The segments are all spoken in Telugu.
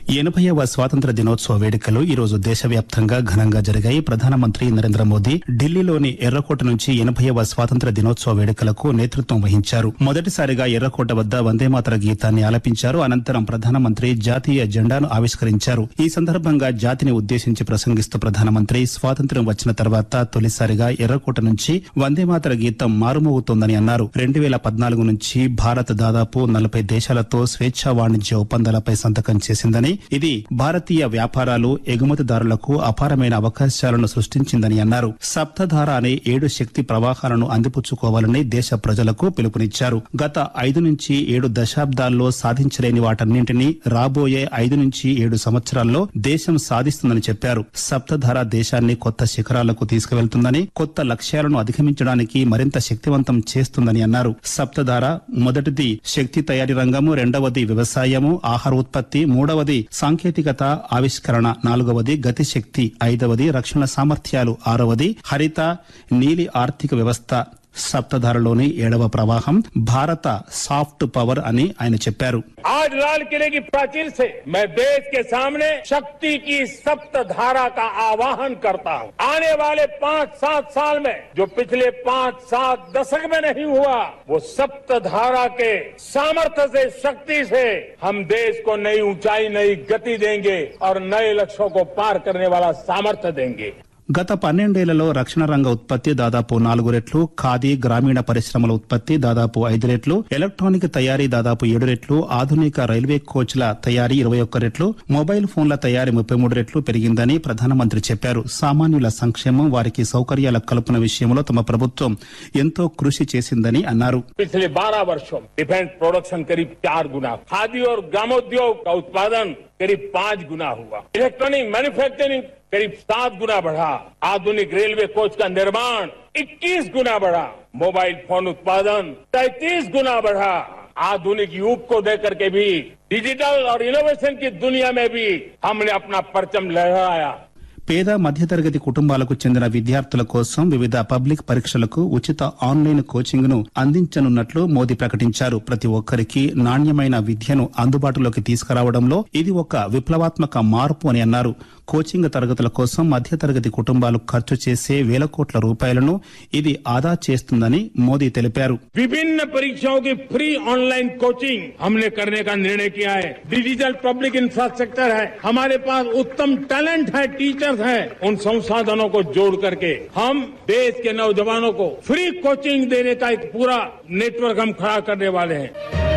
ఎనభైవ స్వాతంత్ర దినోత్సవ వేడుకలు ఈ రోజు దేశవ్యాప్తంగా ఘనంగా జరిగాయి ప్రధానమంత్రి నరేంద్ర మోదీ ఢిల్లీలోని ఎర్రకోట నుంచి ఎనభైవ స్వాతంత్ర దినోత్సవ వేడుకలకు నేతృత్వం వహించారు మొదటిసారిగా ఎర్రకోట వద్ద వందేమాతర గీతాన్ని ఆలపించారు అనంతరం ప్రధానమంత్రి జాతీయ జెండాను ఆవిష్కరించారు ఈ సందర్భంగా జాతిని ఉద్దేశించి ప్రసంగిస్తూ ప్రధానమంత్రి స్వాతంత్ర్యం వచ్చిన తర్వాత తొలిసారిగా ఎర్రకోట నుంచి వందేమాతర గీతం మారుమోగుతోందని అన్నారు రెండు వేల పద్నాలుగు నుంచి భారత్ దాదాపు నలభై దేశాలతో స్వేచ్ఛా వాణిజ్య ఒప్పందాలపై సంతకం చేసిందని ఇది భారతీయ వ్యాపారాలు ఎగుమతిదారులకు అపారమైన అవకాశాలను సృష్టించిందని అన్నారు సప్తధార అనే ఏడు శక్తి ప్రవాహాలను అందిపుచ్చుకోవాలని దేశ ప్రజలకు పిలుపునిచ్చారు గత ఐదు నుంచి ఏడు దశాబ్దాల్లో సాధించలేని వాటన్నింటినీ రాబోయే ఐదు నుంచి ఏడు సంవత్సరాల్లో దేశం సాధిస్తుందని చెప్పారు సప్తధార దేశాన్ని కొత్త శిఖరాలకు తీసుకువెళ్తుందని కొత్త లక్ష్యాలను అధిగమించడానికి మరింత శక్తివంతం చేస్తుందని అన్నారు సప్తధార మొదటిది శక్తి తయారీ రంగము రెండవది వ్యవసాయము ఆహార ఉత్పత్తి మూడవది సాంకేతికత ఆవిష్కరణ నాలుగవది గతిశక్తి ఐదవది రక్షణ సామర్థ్యాలు ఆరవది హరిత నీలి ఆర్థిక వ్యవస్థ సప్తధారలోని ఏడవ ప్రవాహం భారత సాఫ్ట్ పవర్ అని ఆయన చెప్పారు आज लाल किले की प्राचीर से मैं देश के सामने शक्ति की सप्त धारा का आवाहन करता हूं आने वाले पाँच सात साल में जो पिछले पाँच सात दशक में नहीं हुआ वो सप्त धारा के सामर्थ्य से शक्ति से हम देश को नई ऊंचाई नई गति देंगे और नए लक्ष्यों को पार करने वाला सामर्थ्य देंगे గత పన్నెండేళ్లలో రక్షణ రంగ ఉత్పత్తి దాదాపు నాలుగు రెట్లు ఖాదీ గ్రామీణ పరిశ్రమల ఉత్పత్తి దాదాపు ఐదు రెట్లు ఎలక్ట్రానిక్ తయారీ దాదాపు ఏడు రెట్లు ఆధునిక రైల్వే కోచ్ల తయారీ ఇరవై ఒక్క రెట్లు మొబైల్ ఫోన్ల తయారీ ముప్పై మూడు రెట్లు పెరిగిందని ప్రధానమంత్రి చెప్పారు సామాన్యుల సంక్షేమం వారికి సౌకర్యాల కల్పన విషయంలో తమ ప్రభుత్వం ఎంతో కృషి చేసిందని అన్నారు पिछले 12 वर्षों में डिफेंस प्रोडक्शन करीब चार गुना खादी और ग्रामोद्योग का उत्पादन करीब पाँच गुना हुआ इलेक्ट्रॉनिक मैन्युफैक्चरिंग करीब सात गुना बढ़ा आधुनिक रेलवे कोच का निर्माण 21 गुना बढ़ा मोबाइल फोन उत्पादन 33 गुना बढ़ा आधुनिक युग को देकर के भी डिजिटल और इनोवेशन की दुनिया में भी हमने अपना परचम लहराया పేద మధ్యతరగతి కుటుంబాలకు చెందిన విద్యార్థుల కోసం వివిధ పబ్లిక్ పరీక్షలకు ఉచిత ఆన్లైన్ కోచింగ్ ను అందించనున్నట్లు మోదీ ప్రకటించారు ప్రతి ఒక్కరికి నాణ్యమైన విద్యను అందుబాటులోకి తీసుకురావడంలో ఇది ఒక విప్లవాత్మక మార్పు అని అన్నారు కోచింగ్ తరగతుల కోసం మధ్యతరగతి కుటుంబాలు ఖర్చు చేసే వేల కోట్ల రూపాయలను ఇది ఆదా చేస్తుందని మోదీ తెలిపారు विभिन्न परीक्षाओं की फ्री ऑनलाइन कोचिंग हमने करने का निर्णय किया है डिजिटल पब्लिक इंफ्रास्ट्रक्चर है हमारे पास उत्तम टैलेंट है टीचर्स हैं उन संसाधनों को जोड़ करके हम देश के नौजवानों को फ्री कोचिंग देने का एक पूरा नेटवर्क हम खड़ा करने वाले हैं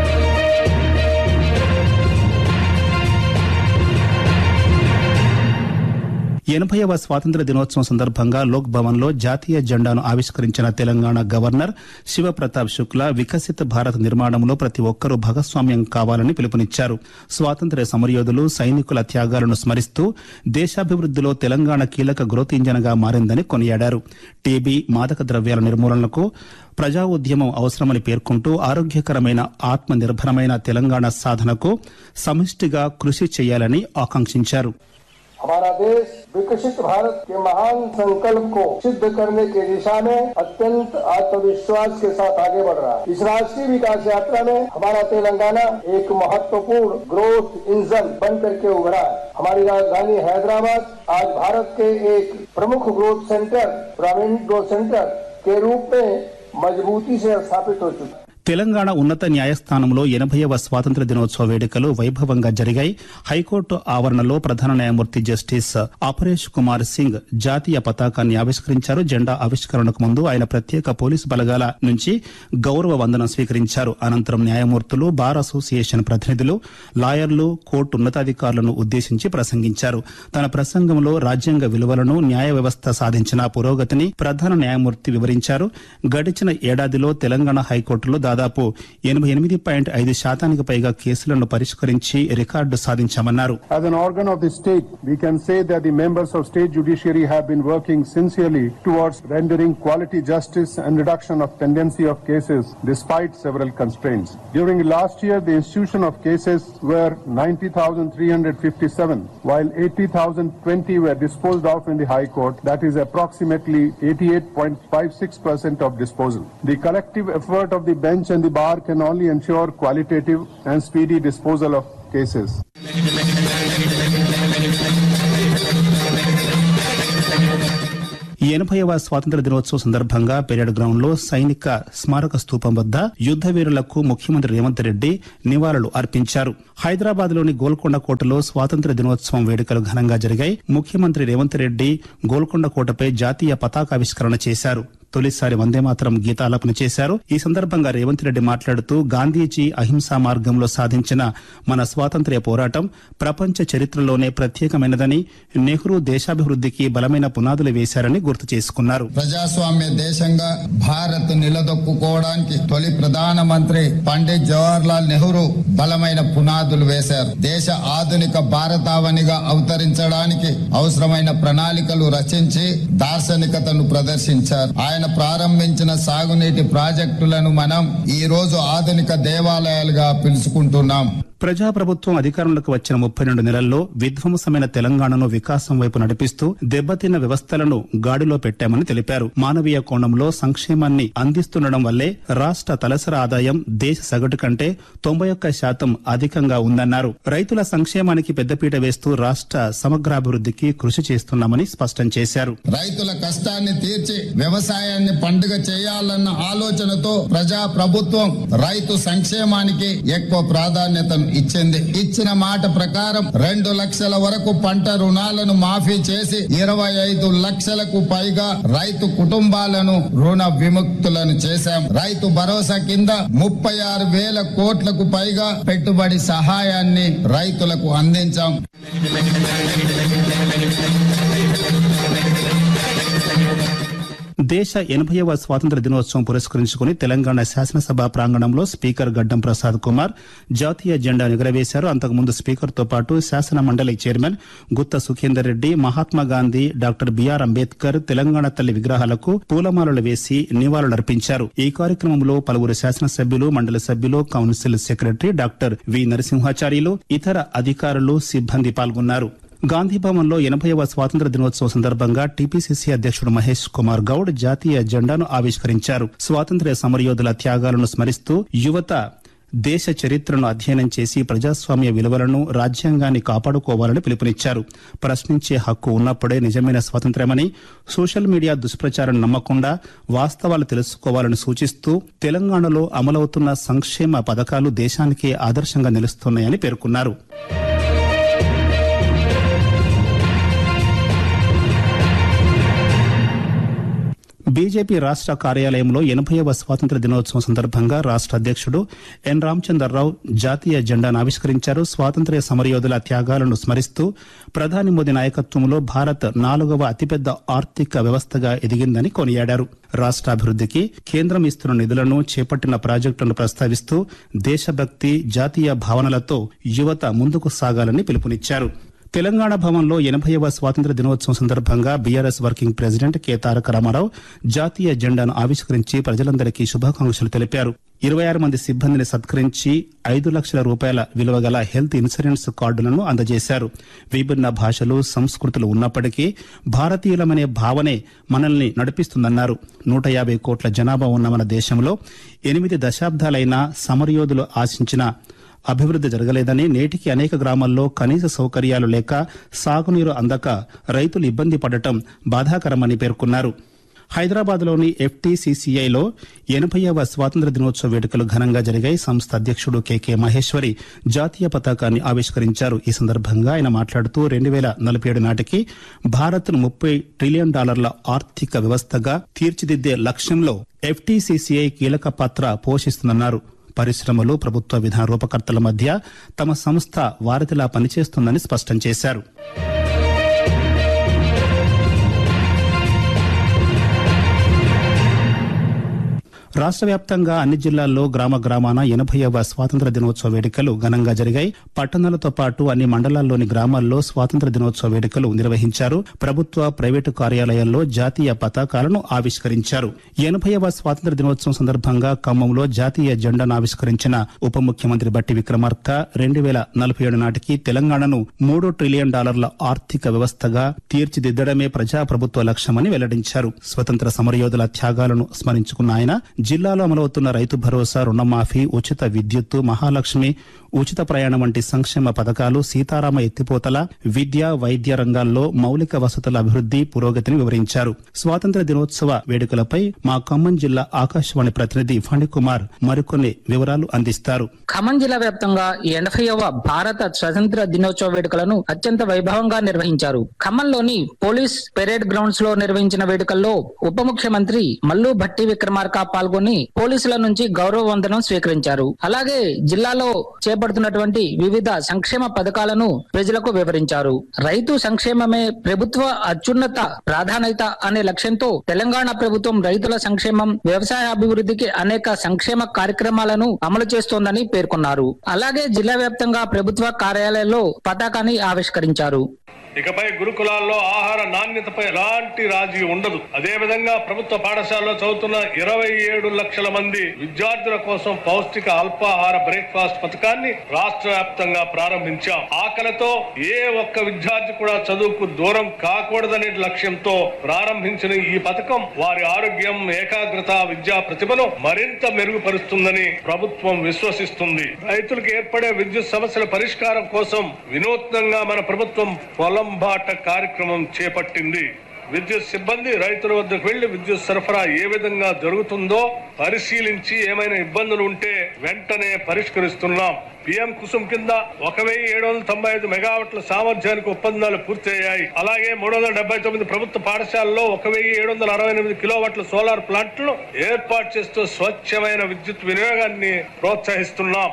ఎనభైవ స్వాతంత్ర దినోత్సవం సందర్భంగా లోక్ భవన్ లో జాతీయ జెండాను ఆవిష్కరించిన తెలంగాణ గవర్నర్ శివప్రతాప్ శుక్లా వికసిత భారత్ నిర్మాణంలో ప్రతి ఒక్కరూ భాగస్వామ్యం కావాలని పిలుపునిచ్చారు స్వాతంత్ర్య సమరయోధులు సైనికుల త్యాగాలను స్మరిస్తూ దేశాభివృద్దిలో తెలంగాణ కీలక గ్రోత్ ఇంజన్ గా మారిందని కొనియాడారు టీబీ మాదక ద్రవ్యాల నిర్మూలనకు ప్రజా ఉద్యమం అవసరమని పేర్కొంటూ ఆరోగ్యకరమైన ఆత్మ నిర్భరమైన తెలంగాణ సాధనకు సమిష్టిగా కృషి చేయాలని ఆకాంక్షించారు हमारा देश विकसित भारत के महान संकल्प को सिद्ध करने की दिशा में अत्यंत आत्मविश्वास के साथ आगे बढ़ रहा है इस राष्ट्रीय विकास यात्रा में हमारा तेलंगाना एक महत्वपूर्ण ग्रोथ इंजन बन करके उभरा है हमारी राजधानी हैदराबाद आज भारत के एक प्रमुख ग्रोथ सेंटर ग्रामीण ग्रोथ सेंटर के रूप में मजबूती से स्थापित हो चुका है తెలంగాణ ఉన్నత న్యాయస్థానంలో ఎనభైవ స్వాతంత్ర దినోత్సవ వేడుకలు వైభవంగా జరిగాయి హైకోర్టు ఆవరణలో ప్రధాన న్యాయమూర్తి జస్టిస్ అపరేష్ కుమార్ సింగ్ జాతీయ పతాకాన్ని ఆవిష్కరించారు జెండా ఆవిష్కరణకు ముందు ఆయన ప్రత్యేక పోలీసు బలగాల నుంచి గౌరవ వందనం స్వీకరించారు అనంతరం న్యాయమూర్తులు బార్ అసోసియేషన్ ప్రతినిధులు లాయర్లు కోర్టు ఉన్నతాధికారులను ఉద్దేశించి ప్రసంగించారు తన ప్రసంగంలో రాజ్యాంగ విలువలను న్యాయ వ్యవస్థ సాధించిన పురోగతిని ప్రధాన న్యాయమూర్తి వివరించారు గడిచిన ఏడాదిలో తెలంగాణ హైకోర్టులో దాదాపు ఎనభై ఎనిమిది పాయింట్ ఐదు శాతానికి పైగా కేసులను పరిష్కరించి రికార్డు సాధించామన్నారు As an organ of the state, we can say that the members of state judiciary have been working sincerely towards rendering quality justice and reduction of tendency of cases despite several constraints. During last year, the institution of cases were 90,357, while 80,020 were disposed of in the High Court, that is approximately 88.56% of disposal. The collective effort of the bench and the bar can only ensure qualitative and speedy disposal of cases. ఎనభైవ స్వాతంత్ర దినోత్సవం సందర్భంగా పెరేడ్ గ్రౌండ్ లో సైనిక స్మారక స్తూపం వద్ద యుద్ద వీరులకు ముఖ్యమంత్రి రేవంత్ రెడ్డి నివాళులు అర్పించారు హైదరాబాద్ లోని గోల్కొండ కోటలో స్వాతంత్ర దినోత్సవం వేడుకలు ఘనంగా జరిగాయి ముఖ్యమంత్రి రేవంత్ రెడ్డి గోల్కొండ కోటపై జాతీయ పతాకావిష్కరణ చేశారు తొలిసారి వందేమాతరం గీతాలాపన చేశారు ఈ సందర్భంగా రేవంత్ రెడ్డి మాట్లాడుతూ గాంధీజీ అహింసా మార్గంలో సాధించిన మన స్వాతంత్ర్య పోరాటం ప్రపంచ చరిత్రలోనే ప్రత్యేకమైనదని నెహ్రూ దేశాభివృద్ధికి బలమైన పునాదులు వేశారని గుర్తు చేసుకున్నారు ప్రజాస్వామ్య దేశంగా భారత్ నిలదొక్కుకోవడానికి తొలి ప్రధానమంత్రి పండిత్ జవహర్ లాల్ నెహ్రూ బలమైన పునాదులు వేశారు దేశ ఆధునిక భారతావనిగా అవతరించడానికి అవసరమైన ప్రణాళికలు రచించి దార్శనికతను ప్రదర్శించారు ఆయన ప్రారంభించిన సాగునీటి ప్రాజెక్టులను మనం ఈ రోజు ఆధునిక దేవాలయాలుగా పిలుచుకుంటున్నాం ప్రజాప్రభుత్వం అధికారంలోకి వచ్చిన ముప్పై రెండు నెలల్లో విధ్వంసమైన తెలంగాణను వికాసం వైపు నడిపిస్తూ దెబ్బతిన్న వ్యవస్థలను గాడిలో పెట్టామని తెలిపారు మానవీయ కోణంలో సంక్షేమాన్ని అందిస్తుండడం వల్లే రాష్ట్ర తలసరి ఆదాయం దేశ సగటు కంటే తొంభై ఒక్క శాతం అధికంగా ఉందన్నారు రైతుల సంక్షేమానికి పెద్దపీట వేస్తూ రాష్ట్ర సమగ్రాభివృద్ధికి కృషి చేస్తున్నామని స్పష్టం చేశారు రైతుల కష్టాన్ని తీర్చి వ్యవసాయాన్ని పండుగ చేయాలన్న ఆలోచనతో ప్రజా ప్రభుత్వం రైతు సంక్షేమానికి ఎక్కువ ప్రాధాన్యతను ఇచ్చింది ఇచ్చిన మాట ప్రకారం రెండు లక్షల వరకు పంట రుణాలను మాఫీ చేసి ఇరవై ఐదు లక్షలకు పైగా రైతు కుటుంబాలను రుణ విముక్తులను చేశాం రైతు భరోసా కింద ముప్పై ఆరు వేల కోట్లకు పైగా పెట్టుబడి సహాయాన్ని రైతులకు అందించాం దేశ ఎనభైవ స్వాతంత్ర దినోత్సవం పురస్కరించుకుని తెలంగాణ శాసనసభ ప్రాంగణంలో స్పీకర్ గడ్డం ప్రసాద్ కుమార్ జాతీయ జెండా ఎగురవేశారు అంతకుముందు స్పీకర్ తో పాటు శాసన మండలి chairman Gutha Sukhender Reddy Mahatma Gandhi doctor B R Ambedkar Telangana Thalli విగ్రహాలకు పూలమాలలు వేసి నివాళులర్పించారు ఈ కార్యక్రమంలో పలువురు శాసనసభ్యులు మండలి సభ్యులు council secretary doctor V Narasimhacharyulu ఇతర అధికారులు సిబ్బంది పాల్గొన్నారు గాంధీ భవన్ లో ఎనభైవ స్వాతంత్ర దినోత్సవం సందర్భంగా టీపీసీసీ అధ్యక్షుడు మహేష్ కుమార్ గౌడ్ జాతీయ జెండాను ఆవిష్కరించారు స్వాతంత్ర్య సమరయోధుల త్యాగాలను స్మరిస్తూ యువత దేశ చరిత్రను అధ్యయనం చేసి ప్రజాస్వామ్య విలువలను రాజ్యాంగాన్ని కాపాడుకోవాలని పిలుపునిచ్చారు ప్రశ్నించే హక్కు ఉన్నప్పుడే నిజమైన స్వాతంత్ర్యమని సోషల్ మీడియా దుష్ప్రచారం నమ్మకుండా వాస్తవాలు తెలుసుకోవాలని సూచిస్తూ తెలంగాణలో అమలవుతున్న సంక్షేమ పథకాలు దేశానికే ఆదర్శంగా నిలుస్తున్నాయని పేర్కొన్నారు బీజేపీ రాష్ట్ర కార్యాలయంలో ఎనభైవ స్వాతంత్ర దినోత్సవం సందర్భంగా రాష్ట్ర అధ్యక్షుడు ఎన్ రామచంద్రరావు జాతీయ జెండాను ఆవిష్కరించారు స్వాతంత్ర్య సమరయోధుల త్యాగాలను స్మరిస్తూ ప్రధాని మోదీ నాయకత్వంలో భారత్ నాలుగవ అతిపెద్ద ఆర్థిక వ్యవస్థగా ఎదిగిందని కొనియాడారు రాష్ట్రాభివృద్ధికి కేంద్రం ఇస్తున్న నిధులను చేపట్టిన ప్రాజెక్టులను ప్రస్తావిస్తూ దేశభక్తి జాతీయ భావనలతో యువత ముందుకు సాగాలని పిలుపునిచ్చారు తెలంగాణ భవన్లో ఎనభైవ స్వాతంత్ర దినోత్సవం సందర్భంగా BRS working president K Taraka Rama Rao జాతీయ జెండాను ఆవిష్కరించి ప్రజలందరికీ శుభాకాంక్షలు తెలిపారు ఇరవై ఆరు మంది సిబ్బందిని సత్కరించి ఐదు లక్షల రూపాయల విలువ గల హెల్త్ ఇన్సూరెన్స్ కార్డులను అందజేశారు విభిన్న భాషలు సంస్కృతులు ఉన్నప్పటికీ భారతీయులమనే భావనే మనల్ని నడిపిస్తుందన్నారు నూట యాభై కోట్ల జనాభా ఉన్న మన దేశంలో ఎనిమిది దశాబ్దాలైన సమరయోధులు ఆశించిన అభివృద్ది జరగలేదని నేటికి అనేక గ్రామాల్లో కనీస సౌకర్యాలు లేక సాగునీరు అందక రైతులు ఇబ్బంది పడటం బాధాకరమని పేర్కొన్నారు హైదరాబాద్లోని ఎఫ్టీసీసీఐలో ఎనభైవ స్వాతంత్ర దినోత్సవ వేడుకలు ఘనంగా జరిగాయి సంస్థ అధ్యక్షుడు కెకే మహేశ్వరి జాతీయ పతాకాన్ని ఆవిష్కరించారు ఈ సందర్భంగా ఆయన మాట్లాడుతూ రెండు వేల నలభై ఏడు నాటికి భారత్ ముప్పై ట్రిలియన్ డాలర్ల ఆర్థిక వ్యవస్థగా తీర్చిదిద్దే లక్ష్యంలో ఎఫ్టీసీసీఐ కీలక పాత్ర పోషిస్తుందన్నారు పరిశ్రమలు ప్రభుత్వ విధాన రూపకర్తల మధ్య తమ సంస్థ వారధిలా పనిచేస్తుందని స్పష్టం చేశారు రాష్ట్ర వ్యాప్తంగా అన్ని జిల్లాల్లో గ్రామ గ్రామాన ఎనభైవ స్వాతంత్ర దినోత్సవ వేడుకలు ఘనంగా జరిగాయి పట్టణాలతో పాటు అన్ని మండలాల్లోని గ్రామాల్లో స్వాతంత్ర దినోత్సవ వేడుకలు నిర్వహించారు ప్రభుత్వ ప్రైవేటు కార్యాలయాల్లో జాతీయ పతాకాలను ఆవిష్కరించారు ఎనభైవ స్వాతంత్ర దినోత్సవం సందర్భంగా ఖమ్మంలో జాతీయ జెండాను ఆవిష్కరించిన ఉప ముఖ్యమంత్రి బట్టి విక్రమార్క రెండు వేల నలభై ఏడు నాటికి తెలంగాణను మూడు ట్రిలియన్ డాలర్ల ఆర్థిక వ్యవస్థగా తీర్చిదిద్దడమే ప్రజాప్రభుత్వ లక్ష్యమని వెల్లడించారు స్వతంత్ర సమరయోధుల త్యాగాలను స్మరించుకున్న ఆయన జిల్లాలో అమలవుతున్న రైతు భరోసా రుణమాఫీ ఉచిత విద్యుత్తు మహాలక్ష్మి ఉచిత ప్రయాణం వంటి సంక్షేమ పథకాలు సీతారామ ఎత్తిపోతల విద్య వైద్య రంగాల్లో మౌలిక వసతుల అభివృద్ది పురోగతిని వివరించారు స్వాతంత్ర దినోత్సవ వేడుకలపై మా ఖమ్మం జిల్లా ఆకాశవాణి ప్రతినిధి ఫణికుమార్ మరికొన్ని వివరాలు అందిస్తారు ఖమ్మం జిల్లా వ్యాప్తంగా ఎనభైవ భారత స్వతంత్ర దినోత్సవ వేడుకలను అత్యంత వైభవంగా నిర్వహించారు ఖమ్మంలోని పోలీస్ పెరేడ్ గ్రౌండ్స్ లో నిర్వహించిన వేడుకల్లో ఉప ముఖ్యమంత్రి మల్లు భట్టి విక్రమార్క పాల్గొని పోలీసుల నుంచి గౌరవ వందనం స్వీకరించారు అలాగే జిల్లాలో చేపడుతున్నటువంటి వివిధ సంక్షేమ పథకాలను ప్రజలకు వివరించారు రైతు సంక్షేమమే ప్రభుత్వ అత్యున్నత ప్రాధాన్యత అనే లక్ష్యంతో తెలంగాణ ప్రభుత్వం రైతుల సంక్షేమం వ్యవసాయ అభివృద్ధికి అనేక సంక్షేమ కార్యక్రమాలను అమలు చేస్తోందని పేర్కొన్నారు అలాగే జిల్లా వ్యాప్తంగా ప్రభుత్వ కార్యాలయాల్లో పతాకాన్ని ఆవిష్కరించారు ఇకపై గురుకులాల్లో ఆహార నాణ్యతపై ఎలాంటి రాజీ ఉండదు అదే విధంగా ప్రభుత్వ పాఠశాలలో చదువుతున్న ఇరవై ఏడు లక్షల మంది విద్యార్థుల కోసం పౌష్టిక అల్పాహార బ్రేక్ఫాస్ట్ పథకాన్ని రాష్ట్ర వ్యాప్తంగా ప్రారంభించాం ఆకలితో ఏ ఒక్క విద్యార్థి కూడా చదువుకు దూరం కాకూడదనే లక్ష్యంతో ప్రారంభించిన ఈ పథకం వారి ఆరోగ్యం ఏకాగ్రత విద్యా ప్రతిభను మరింత మెరుగుపరుస్తుందని ప్రభుత్వం విశ్వసిస్తుంది రైతులకు ఏర్పడే విద్యుత్ సమస్యల పరిష్కారం కోసం వినూత్నంగా మన ప్రభుత్వం పొలం బాట కార్యక్రమం చేపట్టింది విద్యుత్ సిబ్బంది రైతుల వద్దకు వెళ్లి విద్యుత్ సరఫరా ఏ విధంగా జరుగుతుందో పరిశీలించి ఏమైనా ఇబ్బందులు ఉంటే వెంటనే పరిష్కరిస్తున్నాం పిఎం కుసుమ్ కింద ఒక వెయ్యి ఏడు వందల తొంభై ఐదు మెగావాట్ల సామర్థ్యానికి ఒప్పందాలు పూర్తయ్యాయి అలాగే మూడు వందల డెబ్బై తొమ్మిది ప్రభుత్వ పాఠశాలలో ఒక వెయ్యి ఏడు వందల అరవై ఎనిమిది కిలోవాట్ల సోలార్ ప్లాంట్లను ఏర్పాటు చేస్తూ స్వచ్ఛమైన విద్యుత్ వినియోగాన్ని ప్రోత్సహిస్తున్నాం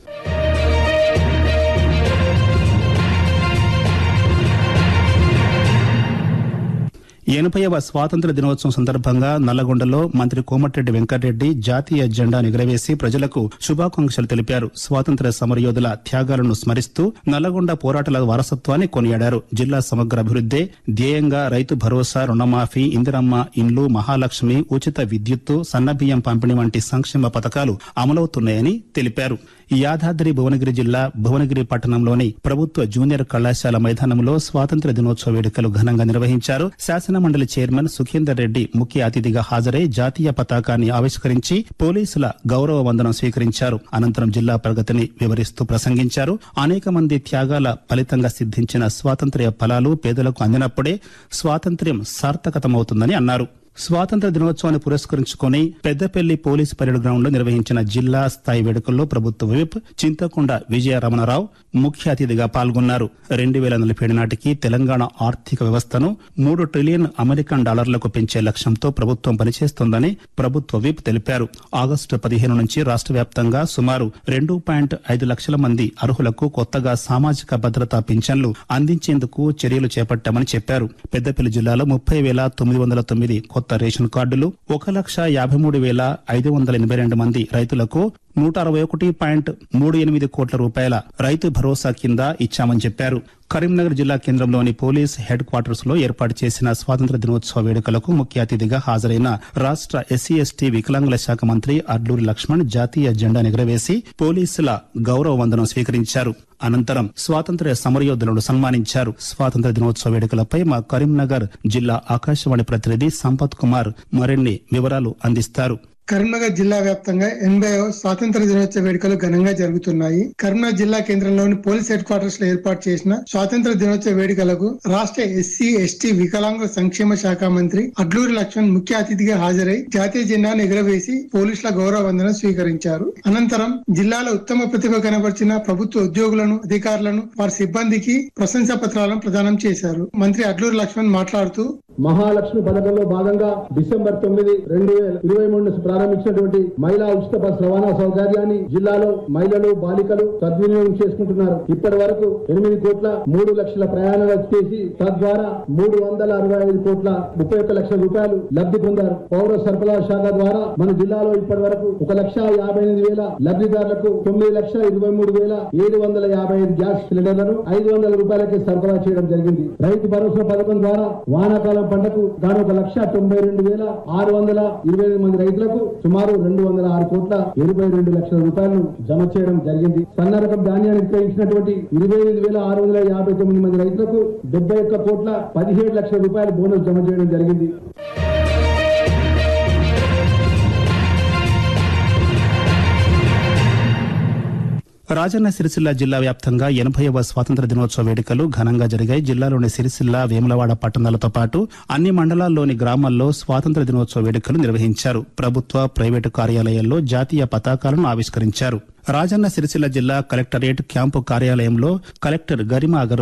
ఎనభైవ స్వాతంత్ర దినోత్సవం సందర్భంగా నల్లగొండలో మంత్రి కోమటిరెడ్డి వెంకటరెడ్డి జాతీయ జెండా ఎగురవేసి ప్రజలకు శుభాకాంక్షలు తెలిపారు స్వాతంత్ర సమరయోధుల త్యాగాలను స్మరిస్తూ నల్లగొండ పోరాటాల వారసత్వాన్ని కొనియాడారు జిల్లా సమగ్ర అభివృద్దే ధ్యేయంగా రైతు భరోసా రుణమాఫీ ఇందిరమ్మ ఇండ్లు మహాలక్ష్మి ఉచిత విద్యుత్తు సన్నబియ్యం పంపిణీ వంటి సంక్షేమ పథకాలు అమలవుతున్నాయని తెలిపారు యాదాద్రి భువనగిరి జిల్లా భువనగిరి పట్టణంలోని ప్రభుత్వ జూనియర్ కళాశాల మైదానంలో స్వాతంత్ర దినోత్సవ వేడుకలు ఘనంగా నిర్వహించారు శాసన మండలి చైర్మన్ సుఖేందర్ రెడ్డి ముఖ్య అతిథిగా హాజరై జాతీయ పతాకాన్ని ఆవిష్కరించి పోలీసుల గౌరవ వందనం స్వీకరించారు అనంతరం జిల్లా ప్రగతిని వివరిస్తూ ప్రసంగించారు అనేక మంది త్యాగాల ఫలితంగా సిద్ధించిన స్వాతంత్ర్య ఫలాలు పేదలకు అందినప్పుడే స్వాతంత్ర్యం సార్థకతమవుతుందని అన్నారు స్వాతంత్ర దినోత్సవాన్ని పురస్కరించుకుని పెద్దపల్లి పోలీస్ పరేడ్ గ్రౌండ్ లో నిర్వహించిన జిల్లా స్థాయి వేడుకల్లో ప్రభుత్వ విప్ చింతకొండ విజయ రమణరావు ముఖ్య అతిథిగా పాల్గొన్నారు రెండు వేల నలభై ఏడు నాటికి తెలంగాణ ఆర్థిక వ్యవస్థను మూడు ట్రిలియన్ అమెరికన్ డాలర్లకు పెంచే లక్ష్యంతో ప్రభుత్వం పనిచేస్తోందని ప్రభుత్వ విప్ తెలిపారు ఆగస్టు పదిహేను నుంచి రాష్ట్ర వ్యాప్తంగా సుమారు రెండు పాయింట్ ఐదు లక్షల మంది అర్హులకు కొత్తగా సామాజిక భద్రతా పింఛన్లు అందించేందుకు చర్యలు చేపట్టామని చెప్పారు పెద్దపల్లి జిల్లాలో ముప్పై వేల తొమ్మిది వందల తొమ్మిది కొత్త రేషన్ కార్డులు ఒక లక్ష యాభై మూడు వేల ఐదు వందల ఎనభై రెండు మంది రైతులకు నూట అరవై ఒకటి పాయింట్ మూడు ఎనిమిది కోట్ల రూపాయల రైతు భరోసా కింద ఇచ్చామని చెప్పారు కరీంనగర్ జిల్లా కేంద్రంలోని పోలీస్ హెడ్ క్వార్టర్స్ లో ఏర్పాటు చేసిన స్వాతంత్ర దినోత్సవ వేడుకలకు ముఖ్య అతిథిగా హాజరైన రాష్ట్ర ఎస్సీ ఎస్టీ వికలాంగుల శాఖ మంత్రి అడ్లూరి లక్ష్మణ్ జాతీయ జెండా ఎగురవేసి పోలీసుల గౌరవ వందనం స్వీకరించారు అనంతరం స్వాతంత్ర్య సమరయోధులను సన్మానించారు స్వాతంత్ర దినోత్సవ వేడుకలపై మా కరీంనగర్ జిల్లా ఆకాశవాణి ప్రతినిధి సంపత్ కుమార్ మరిన్ని వివరాలు అందిస్తారు కరీంనగర్ జిల్లా వ్యాప్తంగా ఎనభై స్వాతంత్ర దినోత్సవ వేడుకలు ఘనంగా జరుగుతున్నాయి కరీంనగర్ జిల్లా కేంద్రంలోని పోలీస్ హెడ్ క్వార్టర్స్ లో ఏర్పాటు చేసిన స్వాతంత్ర దినోత్సవ వేడుకలకు రాష్ట్ర ఎస్సీ ఎస్టీ వికలాంగుల సంక్షేమ శాఖ మంత్రి అడ్లూరి లక్ష్మణ్ ముఖ్య అతిథిగా హాజరై జాతీయ జెండాను ఎగురవేసి పోలీసుల గౌరవ వందనం స్వీకరించారు అనంతరం జిల్లాలో ఉత్తమ ప్రతిభ కనబరిచిన ప్రభుత్వ ఉద్యోగులను అధికారులను వారి సిబ్బందికి ప్రశంసా పత్రాలను ప్రదానం చేశారు మంత్రి అడ్లూరి లక్ష్మణ్ మాట్లాడుతూ మహాలక్ష్మి పథకంలో భాగంగా డిసెంబర్ తొమ్మిది రెండు వేల ఇరవై మూడు నుంచి ప్రారంభించినటువంటి మహిళా ఉచిత బస్ రవాణా సౌకర్యాన్ని జిల్లాలో మహిళలు బాలికలు సద్వినియోగం చేసుకుంటున్నారు ఇప్పటి వరకు ఎనిమిది కోట్ల మూడు లక్షల ప్రయాణాలు చేసి తద్వారా మూడు వందల అరవై ఐదు కోట్ల ముప్పై ఒక్క లక్షల రూపాయలు లబ్ధి పొందారు పౌర సరఫరా శాఖ ద్వారా మన జిల్లాలో ఇప్పటి వరకు ఒక లక్ష యాభై ఎనిమిది వేల లబ్ధిదారులకు తొమ్మిది లక్షల ఇరవై మూడు వేల ఏడు వందల యాభై ఐదు గ్యాస్ సిలిండర్లను ఐదు వందల రూపాయలకి సరఫరా చేయడం జరిగింది రైతు భరోసా పథకం ద్వారా వానాకాలం పంటకు గాను ఒక లక్ష తొంభై రెండు వేల ఆరు వందల ఇరవై ఎనిమిది మంది రైతులకు సుమారు రెండు వందల ఆరు కోట్ల ఇరవై రెండు లక్షల రూపాయలను జమ చేయడం జరిగింది సన్న రకం ధాన్యాన్ని విక్రయించినటువంటి ఇరవై ఎనిమిది వేల ఆరు వందల యాభై తొమ్మిది మంది రైతులకు డెబ్బై ఒక్క కోట్ల పదిహేడు లక్షల రూపాయల బోనస్ జమ చేయడం జరిగింది రాజన్న సిరిసిల్ల జిల్లా వ్యాప్తంగా ఎనభైవ స్వాతంత్ర దినోత్సవ వేడుకలు ఘనంగా జరిగాయి జిల్లాలోని సిరిసిల్ల వేములవాడ పట్టణాలతో పాటు అన్ని మండలాల్లోని గ్రామాల్లో స్వాతంత్ర దినోత్సవ వేడుకలు నిర్వహించారు ప్రభుత్వ ప్రైవేటు కార్యాలయాల్లో జాతీయ పతాకాలను ఆవిష్కరించారు రాజన్న సిరిసిల్ల జిల్లా కలెక్టరేట్ క్యాంపు కార్యాలయంలో కలెక్టర్ గరిమా అగర్వాల్